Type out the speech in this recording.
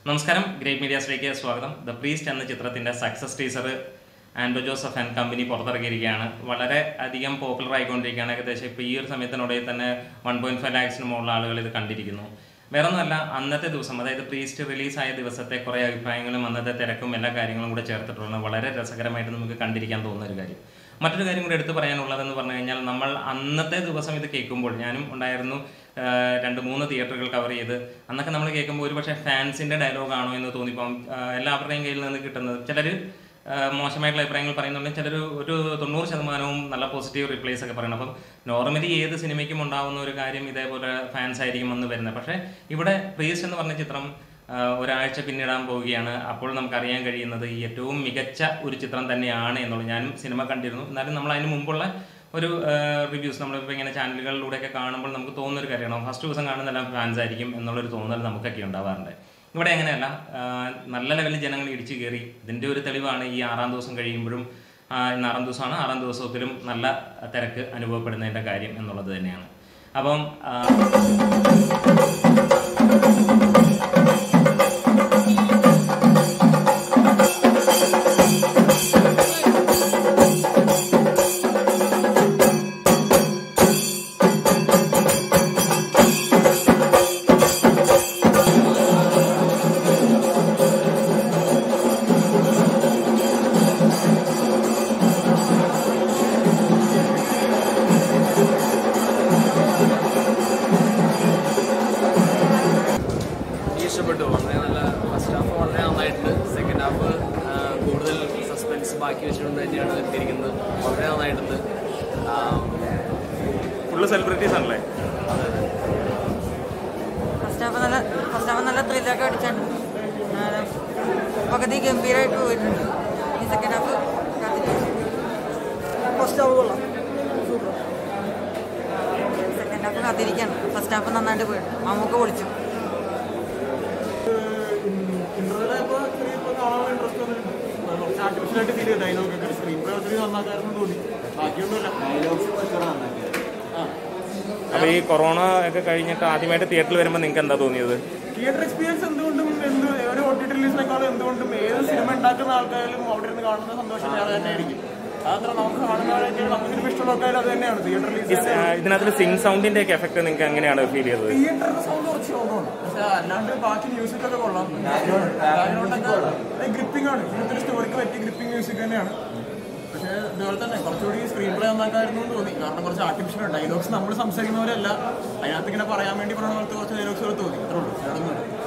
നമസ്കാരം ഗ്രേറ്റ് മീഡിയാസിലേക്ക് സ്വാഗതം ദ പ്രീസ്റ്റ് എന്ന ചിത്രത്തിന്റെ success teaser Antto Joseph and company പുറത്തിറക്കിയിരിക്കുകയാണ് വളരെ അധികം പോപ്പുലർ ആയിക്കൊണ്ടിരിക്കുകയാണ് ഏകദേശം ഇപ്പോൾ ഈ ഒരു സമയത്തിനുള്ളിൽ തന്നെ വൺ പോയിന്റ് ഫൈവ് ലാക്സിന് മുകളിൽ ആളുകൾ ഇത് കണ്ടിരിക്കുന്നു വേറെ ഒന്നുമല്ല അന്നത്തെ ദിവസം അതായത് പ്രീസ്റ്റ് റിലീസായ ദിവസത്തെ കുറേ അഭിപ്രായങ്ങളും അന്നത്തെ തിരക്കും എല്ലാ കാര്യങ്ങളും കൂടെ ചേർത്തിട്ടുള്ള വളരെ രസകരമായിട്ട് നമുക്ക് കണ്ടിരിക്കാൻ തോന്നുന്ന ഒരു കാര്യം മറ്റൊരു കാര്യം കൂടി എടുത്തു പറയാനുള്ളതെന്ന് പറഞ്ഞു കഴിഞ്ഞാൽ നമ്മൾ അന്നത്തെ ദിവസം ഇത് കേൾക്കുമ്പോൾ ഞാനും ഉണ്ടായിരുന്നു ആ, രണ്ട് മൂന്ന് തിയേറ്ററുകൾ കവർ ചെയ്ത് അന്നൊക്കെ നമ്മൾ കേൾക്കുമ്പോൾ ഒരു പക്ഷേ ഫാൻസിന്റെ ഡയലോഗ് ആണോ എന്ന് തോന്നിപ്പം ആ, എല്ലാവരുടെയും കയ്യിൽ നിന്ന് കിട്ടുന്നത് ചിലർ മോശമായിട്ടുള്ള അഭിപ്രായങ്ങൾ പറയുന്നുണ്ടെങ്കിൽ ചിലർ ഒരു തൊണ്ണൂറ് ശതമാനവും നല്ല പോസിറ്റീവ് റിപ്ലൈസ് ഒക്കെ പറയണം അപ്പം നോർമലി ഏത് സിനിമയ്ക്കും ഉണ്ടാവുന്ന ഒരു കാര്യം ഇതേപോലെ ഫാൻസ് ആയിരിക്കും വന്ന് വരുന്നത് പക്ഷേ ഇവിടെ പ്രീസ് എന്ന് പറഞ്ഞ ചിത്രം ആ, ഒരാഴ്ച പിന്നിടാൻ പോവുകയാണ് അപ്പോൾ നമുക്ക് അറിയാൻ കഴിയുന്നത് ഈ ഏറ്റവും മികച്ച ഒരു ചിത്രം തന്നെയാണ് എന്നുള്ളത് ഞാനും സിനിമ കണ്ടിരുന്നു എന്നാലും നമ്മൾ അതിന് മുമ്പുള്ള ഒരു റിവ്യൂസ് നമ്മളിപ്പോൾ ഇങ്ങനെ ചാനലുകളിലൂടെയൊക്കെ കാണുമ്പോൾ നമുക്ക് തോന്നുന്ന ഒരു കാര്യമാണ് ഫസ്റ്റ് ദിവസം കാണുന്നതെല്ലാം ഫാൻസ് ആയിരിക്കും എന്നുള്ളൊരു തോന്നൽ നമുക്കൊക്കെ ഉണ്ടാവാറുണ്ട് ഇവിടെ അങ്ങനെയല്ല ആ, നല്ല ലെവലിൽ ജനങ്ങൾ ഇടിച്ചു കയറി ഇതിൻ്റെ ഒരു തെളിവാണ് ഈ ആറാം ദിവസം കഴിയുമ്പോഴും ആ, ഇന്ന് ആറാം ദിവസമാണ് ആറാം ദിവസത്തിലും നല്ല തിരക്ക് അനുഭവപ്പെടുന്നതിൻ്റെ കാര്യം എന്നുള്ളത് തന്നെയാണ് അപ്പം ആ, എനിക്ക് ഇഷ്ടപ്പെട്ടു വളരെ നല്ല ഫസ്റ്റ് ഹാഫ് വളരെ നന്നായിട്ടുണ്ട് സെക്കൻഡ് ഹാഫ് കൂടുതൽ സസ്പെൻസ് ബാക്കി വെച്ചുകൊണ്ട് തന്നെയാണ് എത്തിയിരിക്കുന്നത് വളരെ നന്നായിട്ടുണ്ട് ആ, ഫുള്ള് സെലിബ്രിറ്റീസ് ആണല്ലേ അതെ അതെ ഫസ്റ്റ് ഹാഫ് നല്ല ഫസ്റ്റ് ഹാഫ് നല്ല ത്രില്ലൊക്കെ അടിച്ചാണ് എന്നാലും പകുതി ഗംഭീരമായിട്ട് പോയിട്ടുണ്ട് ഈ സെക്കൻഡ് ഹാഫ് ഫസ്റ്റ് ഹാഫ് കൊള്ളാം സെക്കൻഡ് ഹാഫ് കാത്തിരിക്കുകയാണ് ഫസ്റ്റ് ഹാഫ് നന്നായിട്ട് പോയിട്ടുണ്ട് മമ്മൂക്ക പൊളിച്ചു ഇന്റർവ്യൂലായപ്പോൾ ചെറിയ ഇപ്പോൾ കാണാനുള്ള ഇൻട്രസ്റ്റ് വന്നിട്ടുണ്ട് കുറച്ച് ആർട്ടിഫിഷ്യലായിട്ട് ഫീൽ ചെയ്ത് ഡയലോഗൊക്കെ സ്ക്രീൻ പ്ലേ ഒത്തിരി നന്നാക്കായിരുന്നു തോന്നി ബാക്കിയൊന്നുമില്ല ഡയലോഗ്സ് ആ അപ്പോൾ ഈ കൊറോണ ഒക്കെ കഴിഞ്ഞിട്ട് ആദ്യമായിട്ട് തിയേറ്ററിൽ വരുമ്പോൾ നിങ്ങൾക്ക് എന്താ തോന്നിയത് തിയേറ്റർ എക്സ്പീരിയൻസ് എന്തുകൊണ്ടും എന്ത് ഒരു ഒ ടി ടി റിലീസിനേക്കാളും എന്തുകൊണ്ടും ഏത് സിനിമ ഉണ്ടാക്കുന്ന ആൾക്കാരും അവിടെ ഇരുന്ന് കാണുന്ന സന്തോഷം വേറെ തന്നെ ആയിരിക്കും അതത്ര നമുക്ക് കാണുന്നവരൊക്കെ നമുക്ക് സിനിമ ഇഷ്ടമുള്ളവർക്ക് അത് തന്നെയാണ് തിയേറ്റർ റിലീസ് ഇതിനകത്ത് സിംഗ് സൗണ്ടിന്റെ ഒക്കെ എഫക്ട് നിങ്ങൾക്ക് എങ്ങനെയാണ് ഫീൽ ചെയ്തത് തിയേറ്ററിന്റെ സൗണ്ട് കുറച്ച് കുറവാണ് പക്ഷെ അല്ലാണ്ട് ബാക്കി മ്യൂസിക് ഒക്കെ കൊള്ളാം ഗ്രിപ്പിംഗ് ആണ് ഇങ്ങനത്തെ ഒരു സ്റ്റോറിക്ക് പറ്റിയ ഗ്രിപ്പിംഗ് മ്യൂസിക് തന്നെയാണ് പക്ഷേ ഇതുപോലെ തന്നെ കുറച്ചുകൂടി സ്ക്രീൻ പ്ലേ നന്നാക്കായിരുന്നു എന്ന് തോന്നി കാരണം കുറച്ച് ആർട്ടിഫിഷ്യൽ ഡയലോഗ്സ് നമ്മൾ സംസാരിക്കുന്നവരല്ല അതിനകത്ത് ഇങ്ങനെ പറയാൻ വേണ്ടി പറയുന്ന പോലത്തെ കുറച്ച് ഡയലോഗ്സുകൾ തോന്നി അത്രേ ഉള്ളൂ വേറെ ഒന്നുമില്ല